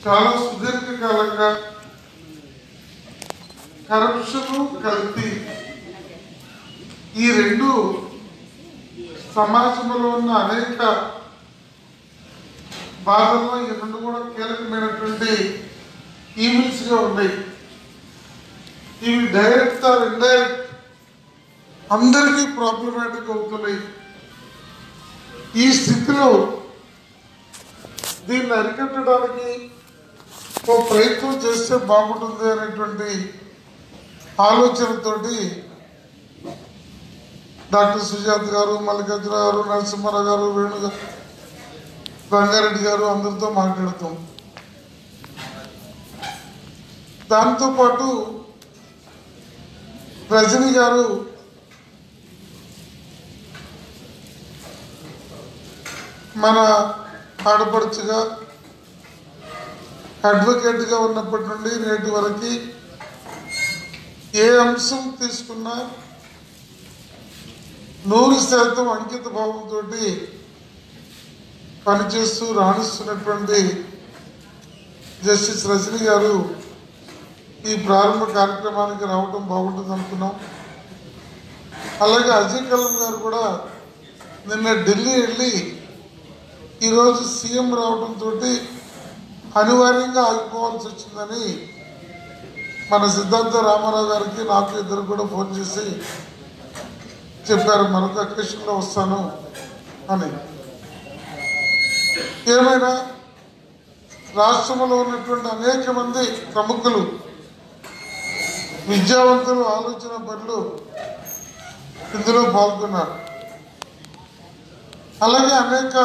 చాలా సుదీర్ఘకాలంగా కరప్షన్ కల్తీ ఈ రెండు సమాజంలో ఉన్న అనేక బాధల్లో ఈ రెండు కూడా కీలకమైనటువంటి ఈవిల్స్ గా ఉన్నాయి ఇవి డైరెక్ట్ ఆర్ ఇండైరెక్ట్ అందరికీ ప్రాబ్లమాటిక్ అవుతున్నాయి ఈ స్థితిలో దీన్ని అరికట్టడానికి ఓ ప్రయత్నం చేస్తే బాగుంటుంది అనేటువంటి ఆలోచనతోటి డాక్టర్ సుజాత్ గారు మల్లికార్జున గారు నరసింహారావు గారు వేణు గారు రంగారెడ్డి గారు అందరితో మాట్లాడుతాం దాంతోపాటు రజని గారు మన ఆడపడుచుగా అడ్వకేట్గా ఉన్నప్పటి నుండి నేటి వరకు ఏ అంశం తీసుకున్నా నూరు శాతం అంకిత భావంతో పనిచేస్తూ రాణిస్తున్నటువంటి జస్టిస్ రజని గారు ఈ ప్రారంభ కార్యక్రమానికి రావడం బాగుంటుంది అనుకున్నాం అలాగే అజయ్ కలం గారు కూడా నిన్న ఢిల్లీ వెళ్ళి ఈరోజు సీఎం రావడంతో అనివార్యంగా ఆగిపోవాల్సి వచ్చిందని మన సిద్ధార్థ రామారావు గారికి నాకు ఇద్దరు కూడా ఫోన్ చేసి చెప్పారు మరొక అకేషన్లో వస్తాను అని ఏమైనా రాష్ట్రంలో ఉన్నటువంటి అనేక మంది ప్రముఖులు విద్యావంతులు ఆలోచన పనులు ఇందులో పాల్గొన్నారు అలాగే అనేక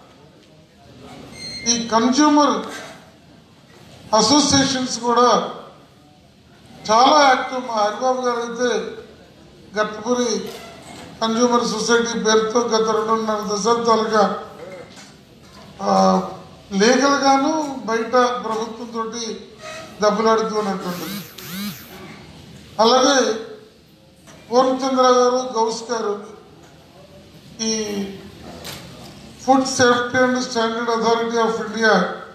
ఈ కన్జ్యూమర్ అసోసియేషన్స్ కూడా చాలా యాక్టివ్ మా హరిబాబు గారు అయితే గట్పూరి కన్జ్యూమర్ సొసైటీ పేరుతో గత రెండున్నర దశాబ్దాలుగా ఆ, లీగల్గాను బయట ప్రభుత్వంతో దెబ్బలాడుతున్నటువంటి అలాగే పూర్ణచంద్ర గారు గౌస్ గారు ఈ food safety and standard authority of India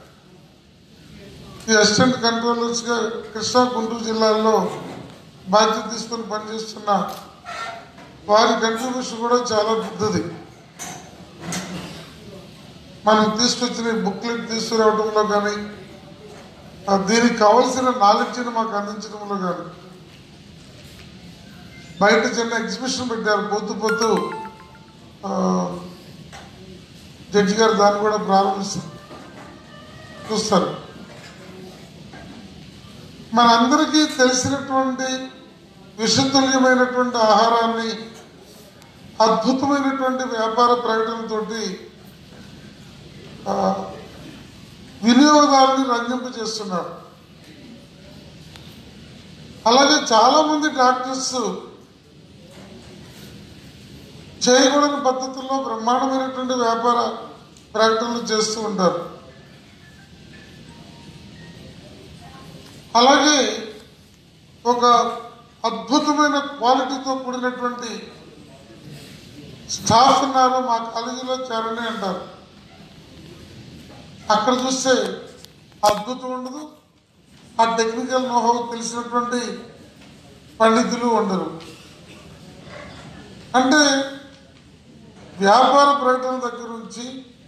ఈ అసిస్టెంట్ కంట్రోలర్స్ గా కృష్ణా గుంటూరు జిల్లాల్లో బాధ్యత తీసుకొని పనిచేస్తున్న వారి కంట్రిబ్యూషన్ కూడా చాలా పెద్దది మనం తీసుకొచ్చిన బుక్లెట్ తీసుకురావడంలో కానీ ఆ దీనికి కావలసిన నాలెడ్జ్ని మాకు అందించడంలో కానీ బయట చిన్న ఎగ్జిబిషన్ పెట్టారు పోతూ పోతూ ఆ, జడ్జి గారు దాన్ని కూడా ప్రారంభిస్తారు చూస్తారు మనందరికీ తెలిసినటువంటి విషతుల్యమైనటువంటి ఆహారాన్ని అద్భుతమైనటువంటి వ్యాపార ప్రకటనతోటి ఆ, వినియోగదారుని రంజింప చేస్తున్నారు అలాగే చాలా మంది డాక్టర్స్ చేయకూడని పద్ధతుల్లో బ్రహ్మాండమైనటువంటి వ్యాపార ప్రకటనలు చేస్తూ ఉంటారు అలాగే ఒక అద్భుతమైన క్వాలిటీతో కూడినటువంటి స్టాఫ్ ఉన్నారు మా కాలేజీలో చేరని అంటారు అక్కడ చూస్తే అద్భుతం ఉండదు ఆ టెక్నికల్ నోహో తెలిసినటువంటి పండితులు ఉండరు అంటే వ్యాపార ప్రకటన దగ్గర నుంచి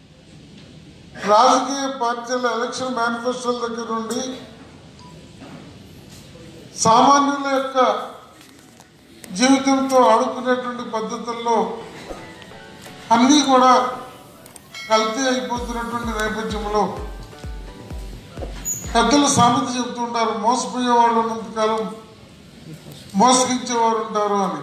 రాజకీయ పార్టీల ఎలక్షన్ మేనిఫెస్టోల దగ్గర నుండి సామాన్యుల యొక్క జీవితంతో ఆడుకునేటువంటి పద్ధతుల్లో అన్నీ కూడా కల్తీ అయిపోతున్నటువంటి నేపథ్యంలో పెద్దలు సామెత చెప్తుంటారు మోసపోయే వాళ్ళు ఉన్నంతకాలం మోసగించేవారు ఉంటారు అని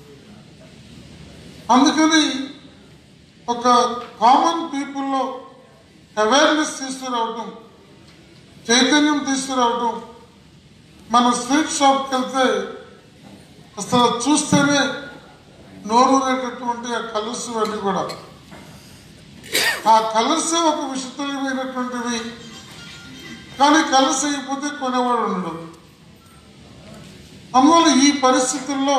అందుకని ఒక కామన్ పీపుల్లో అవేర్నెస్ తీసుకురావటం చైతన్యం తీసుకురావటం మన స్వీట్ షాప్కి వెళ్తే అసలు చూస్తేనే నోరూరేటటువంటి ఆ కలర్స్ అన్నీ కూడా ఆ కలర్స్ ఒక విషతుల్యమైనటువంటివి కానీ కలర్స్ అయిపోతే కొనేవాడు ఉండడు అందువల్ల ఈ పరిస్థితుల్లో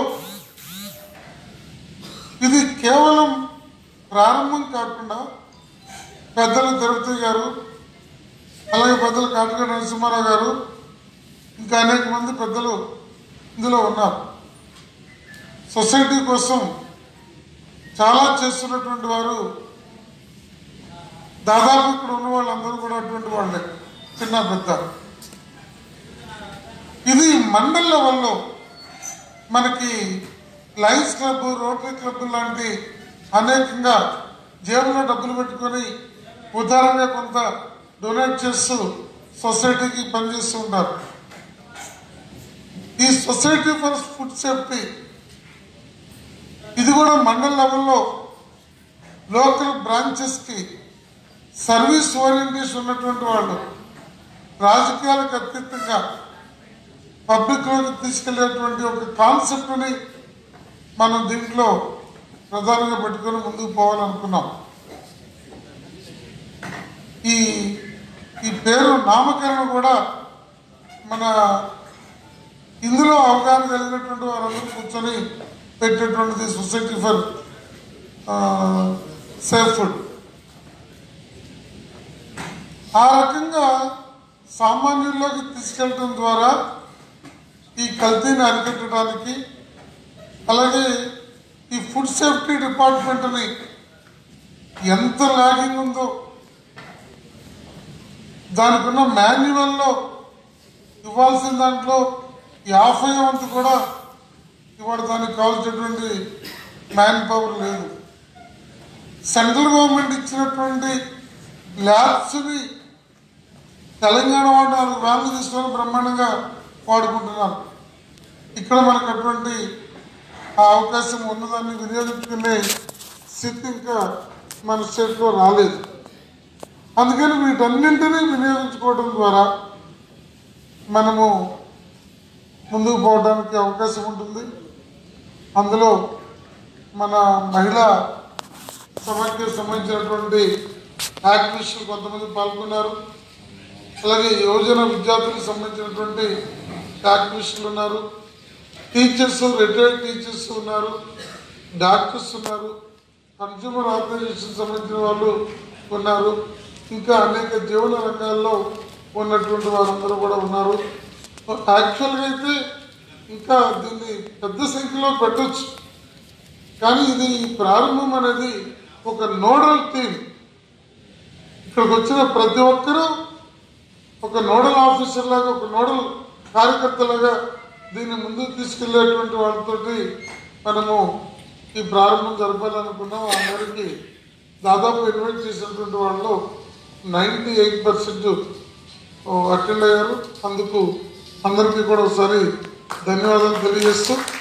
ఇది కేవలం ప్రారంభం కాకుండా పెద్దలు తిరుపతి గారు అలాగే పెద్దలు కాటిక నరసింహారావు గారు ఇంకా అనేక మంది పెద్దలు ఇందులో ఉన్నారు సొసైటీ కోసం చాలా చేస్తున్నటువంటి వారు దాదాపు ఇక్కడ ఉన్న వాళ్ళందరూ కూడా అటువంటి వాళ్ళే చిన్న పెద్ద ఇది మండల్ లెవెల్లో మనకి లయన్స్ క్లబ్ రోటరీ క్లబ్ లాంటి అనేకంగా జేబులో డబ్బులు పెట్టుకొని ఉదారంగా కొంత డొనేట్ చేస్తూ సొసైటీకి పనిచేస్తూ ఉంటారు ఈ సొసైటీ ఫర్ ఫుడ్ సేఫ్టీ ఇది కూడా మండల్ లెవెల్లో లోకల్ బ్రాంచెస్కి సర్వీస్ ఓరియంటేషన్ ఉన్నటువంటి వాళ్ళు రాజకీయాలకు అతీతంగా పబ్లిక్లోకి తీసుకెళ్లేటువంటి ఒక కాన్సెప్ట్ని మనం దీంట్లో ప్రధానంగా పెట్టుకొని ముందుకు పోవాలనుకున్నాం ఈ ఈ పేరు నామకరణ కూడా మన ఇందులో అవగాహన కలిగినటువంటి వారందరూ కూర్చొని పెట్టేటువంటిది సొసైటీ ఫర్ సేఫ్ ఫుడ్ ఆ రకంగా సామాన్యుల్లోకి తీసుకెళ్ళటం ద్వారా ఈ కల్తీని అరికట్టడానికి అలాగే ఈ ఫుడ్ సేఫ్టీ డిపార్ట్మెంట్ని ఎంత లాగింగ్ ఉందో దానికి ఉన్న మాన్యువల్లో ఇవ్వాల్సిన దాంట్లో యాభై వంతు కూడా ఇవాళ దానికి కావాల్సినటువంటి మ్యాన్ పవర్ లేదు సెంట్రల్ గవర్నమెంట్ ఇచ్చినటువంటి ల్యాబ్స్ని తెలంగాణ వాళ్ళు నాలుగు వ్యాన్లు తీసుకొని బ్రహ్మాండంగా వాడుకుంటున్నారు ఇక్కడ మనకు అటువంటి ఆ అవకాశం ఉన్నదాన్ని వినియోగించుకునే స్థితి ఇంకా మన స్టేట్లో రాలేదు అందుకని వీటన్నింటినీ వినియోగించుకోవడం ద్వారా మనము ముందుకు పోవడానికి అవకాశం ఉంటుంది అందులో మన మహిళా సమాఖ్యకు సంబంధించినటువంటి యాక్టివిస్టులు కొంతమంది పాల్గొన్నారు అలాగే యువజన విద్యార్థులకు సంబంధించినటువంటి యాక్టివిస్టులు ఉన్నారు టీచర్స్ రిటైర్డ్ టీచర్స్ ఉన్నారు డాక్టర్స్ ఉన్నారు కన్జ్యూమర్ ఆర్గనైజేషన్ సంబంధించిన వాళ్ళు ఉన్నారు ఇంకా అనేక జీవన రంగాల్లో ఉన్నటువంటి వారందరూ కూడా ఉన్నారు యాక్చువల్గా అయితే ఇంకా దీన్ని పెద్ద సంఖ్యలో పెట్టొచ్చు కానీ ఇది ప్రారంభం అనేది ఒక నోడల్ టీం ఇక్కడికి వచ్చిన ప్రతి ఒక్కరూ ఒక నోడల్ ఆఫీసర్ లాగా ఒక నోడల్ కార్యకర్తలాగా దీన్ని ముందుకు తీసుకెళ్లేటువంటి వాళ్ళతోటి మనము ఈ ప్రారంభం జరపాలనుకున్నాం అందరికీ దాదాపు ఇన్వైట్ చేసినటువంటి వాళ్ళు నైంటీ ఎయిట్ పర్సెంట్ అటెండ్ అయ్యారు అందుకు అందరికీ కూడా ఒకసారి ధన్యవాదాలు తెలియజేస్తూ